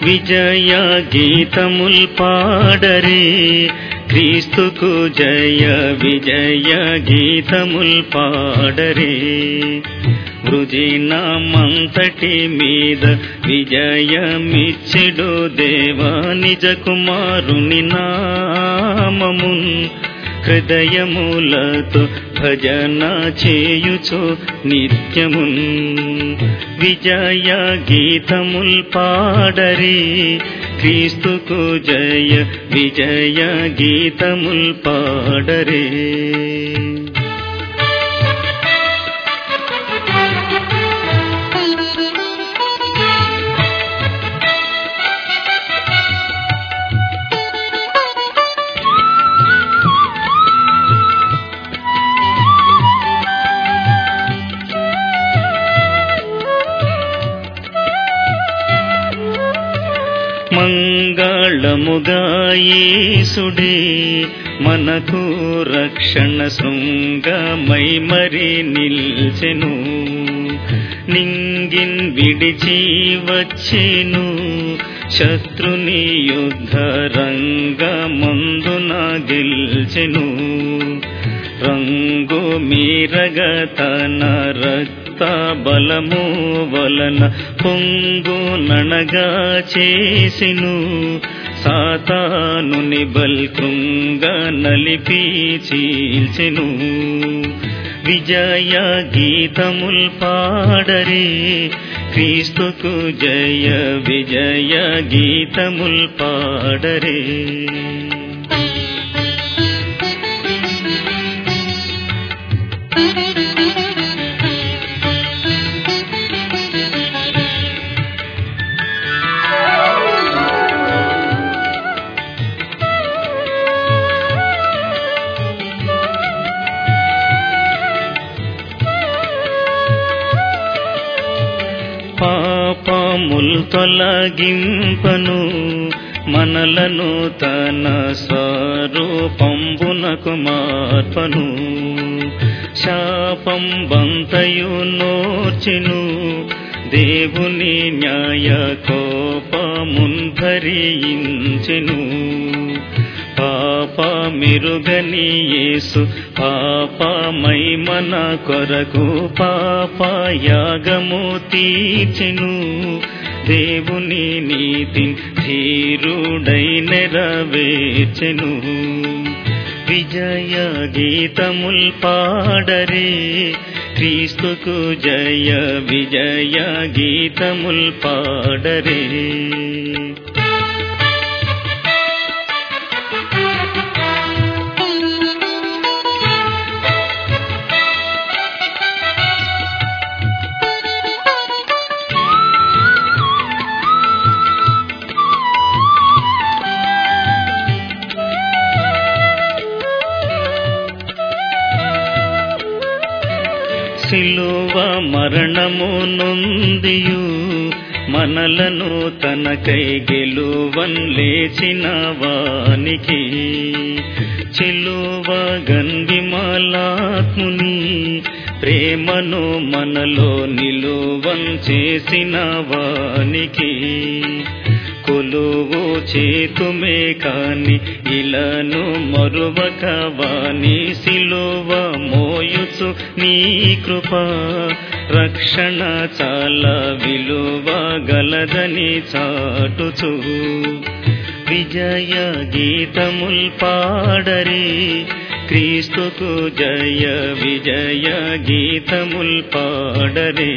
విజయ గీతముల్ పాడరే క్రీస్తుకు జయ విజయ గీతముల్ పాడరే వృజినామంతటి మీద విజయమిచ్చెడు దేవా నిజ కుమారుని నామమున్ హృదయములతో భజన చేయుచు నిత్యమున్ విజయ గీతముల్ పాడరే క్రీస్తుకు జయ విజయ గీతముల్ పాడరే మంగళముగా యేసుడే మనకు రక్షణ శృంగమై మరి నిల్చెను నింగిన్ విడిచి వచ్చెను శత్రుని యుద్ధ రంగమందున గెల్చెను రంగు మీరగ తన రక్త బలము వలన పొంగు ననగా చేసిను సాతానుని బల్కృంగ నలిపి చీల్చెను విజయ గీతముల్ పాడరే క్రీస్తుకు జయ విజయ గీతముల్ పాడరే పాపముల్ తొలగింపను మనలను తన స్వరూపంబునకు మార్పను శాపం బంతయు నోర్చెను దేవుని న్యాయ కోపమున్ భరించెను పాప మెరుగని యేసు పాపమై మన కొరకు పాప యాగము తీర్చెను దేవుని నీతి ధీరుడై నెరవేర్చెను విజయ గీతముల్ పాడరే క్రీస్తుకు జయ విజయ గీతముల్ పాడరే సిలువ మరణము నొందియు మనలను తనకై గెలువన్ లేచిన వానికి చెలువ గన్విమలాత్ముని ప్రేమను మనలో నిలువన్ చేసిన వానికి కొలువు చేతుమే కాని ఇలను మరువక వాని సిలువ మోయుచు నీ కృప రక్షణ చాలా విలువ గలదని చాటుచు విజయ గీతముల్ పాడరే క్రీస్తుకు జయ విజయ గీతముల్ పాడరే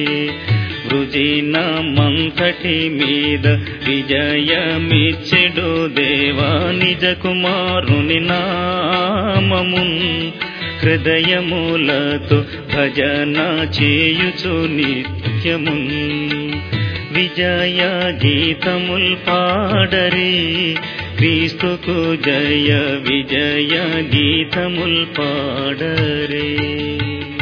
వృజినామంతటి మీద విజయమిచ్చెడు దేవా నిజ కుమారుని నామమున్ హృదయములతో భజన చేయుచు నిత్యమున్ విజయ గీతముల్ పాడరే క్రీస్తుకు జయ విజయ గీతముల్ పాడరే